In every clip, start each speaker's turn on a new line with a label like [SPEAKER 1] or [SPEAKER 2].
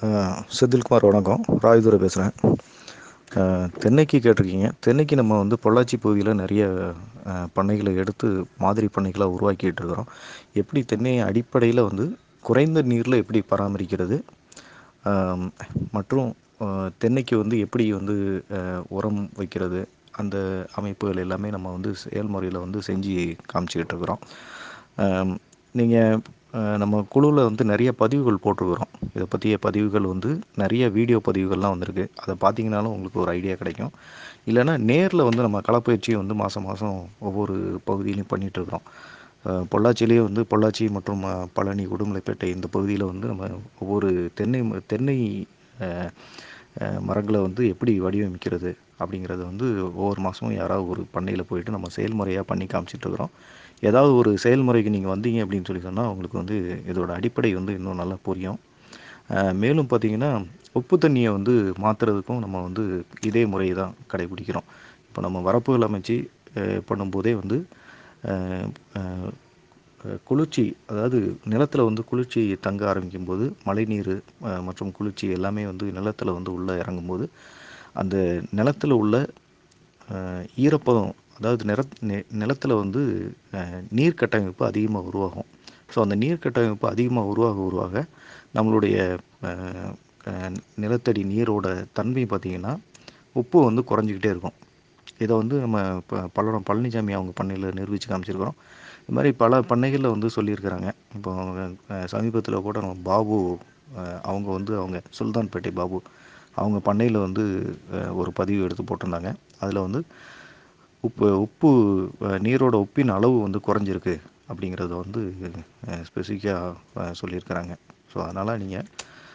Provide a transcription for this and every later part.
[SPEAKER 1] செந்தில்குமார் வணக்கம் ராயதுரை பேசுகிறேன் தென்னைக்கு கேட்டிருக்கீங்க தென்னைக்கு நம்ம வந்து பொள்ளாச்சி பகுதியில் நிறைய அஹ், பண்ணைகளை எடுத்து மாதிரி பண்ணைகளாக உருவாக்கிட்டு இருக்கிறோம் எப்படி தென்னையை அடிப்படையில் வந்து குறைந்த நீரில் எப்படி பராமரிக்கிறது ஆம், மற்றும் அஹ், தென்னைக்கு வந்து எப்படி வந்து அஹ், உரம் வைக்கிறது அந்த அமைப்புகள் எல்லாமே நம்ம வந்து செயல்முறையில் வந்து செஞ்சு காமிச்சிக்கிட்டு இருக்கிறோம் நீங்கள் நம்ம குழுவில் வந்து நிறைய பதிவுகள் போட்டிருக்கிறோம் இதை பற்றிய பதிவுகள் வந்து நிறைய வீடியோ பதிவுகள்லாம் வந்திருக்கு அதை பார்த்தீங்கனாலும் உங்களுக்கு ஒரு ஐடியா கிடைக்கும் இல்லைன்னா நேரில் வந்து நம்ம களப்பயிற்சியை வந்து மாதம் மாதம் ஒவ்வொரு பகுதியிலையும் பண்ணிகிட்ருக்குறோம் பொள்ளாச்சியிலேயே வந்து பொள்ளாச்சி மற்றும் அஹ், பழனி உடுமலைப்பேட்டை இந்த பகுதியில் வந்து நம்ம ஒவ்வொரு தென்னை ம- தென்னை அஹ், அஹ், மரங்களை வந்து எப்படி வடிவமைக்கிறது அப்படிங்கிறத வந்து ஒவ்வொரு மாதமும் யாராவது ஒரு பண்ணையில் போயிட்டு நம்ம செயல்முறையாக பண்ணி காமிச்சிட்டு இருக்கிறோம் ஏதாவது ஒரு செயல்முறைக்கு நீங்கள் வந்தீங்க அப்படின்னு சொல்லி சொன்னால் உங்களுக்கு வந்து இதோட அடிப்படை வந்து இன்னும் நல்லா புரியும் அஹ், மேலும் பார்த்தீங்கன்னா உப்பு தண்ணியை வந்து மாற்றுறதுக்கும் நம்ம வந்து இதே முறையை தான் கடைபிடிக்கிறோம் இப்போ நம்ம வரப்புகள் அமைச்சு அஹ், பண்ணும்போதே வந்து அஹ், அஹ், அஹ், குளிர்ச்சி அதாவது நிலத்தில் வந்து குளிர்ச்சி தங்க ஆரம்பிக்கும் போது மழைநீர் அஹ், மற்றும் குளிர்ச்சி எல்லாமே வந்து நிலத்தில் வந்து உள்ளே இறங்கும்போது அந்த நிலத்தில் உள்ள அஹ், ஈரப்பதம் அதாவது நிற நி- நிலத்துல வந்து அஹ், நீர் கட்டமைப்பு அதிகமாக உருவாகும் ஸோ அந்த நீர் கட்டமைப்பு அதிகமாக உருவாக உருவாக நம்மளுடைய அஹ், அஹ், நிலத்தடி நீரோட தன்மை பார்த்திங்கன்னா உப்பு வந்து குறைஞ்சிக்கிட்டே இருக்கும் இதை வந்து நம்ம இப்போ பல்லடம் பழனிசாமி அவங்க பண்ணையில் நிரூபித்து காமிச்சிருக்கிறோம் இது மாதிரி பல பண்ணைகளில் வந்து சொல்லியிருக்கிறாங்க இப்போ சமீபத்தில் கூட நம்ம பாபு அஹ், அவங்க வந்து அவங்க சுல்தான்பேட்டை பாபு அவங்க பண்ணையில் வந்து அஹ், ஒரு பதிவு எடுத்து போட்டிருந்தாங்க அதில் வந்து உப்பு உப்பு அஹ், நீரோட உப்பின் அளவு வந்து குறைஞ்சிருக்கு அப்படிங்கிறத வந்து ஸ்பெசிஃபிக்காக சொல்லியிருக்கிறாங்க ஸோ அதனால் நீங்கள்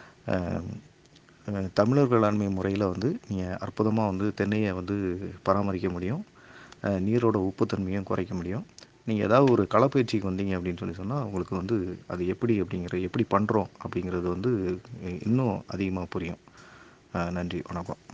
[SPEAKER 1] தமிழர் வேளாண்மை முறையில் வந்து நீங்கள் அற்புதமாக வந்து தென்னையை வந்து பராமரிக்க முடியும் அஹ், நீரோட உப்புத்தன்மையும் குறைக்க முடியும் நீங்கள் ஏதாவது ஒரு களப்பயிற்சிக்கு வந்தீங்க அப்படின்னு சொல்லி சொன்னால் உங்களுக்கு வந்து அது எப்படி அப்படிங்கிற எப்படி பண்ணுறோம் அப்படிங்கிறது வந்து இன்னும் அதிகமாக புரியும் அஹ், நன்றி வணக்கம்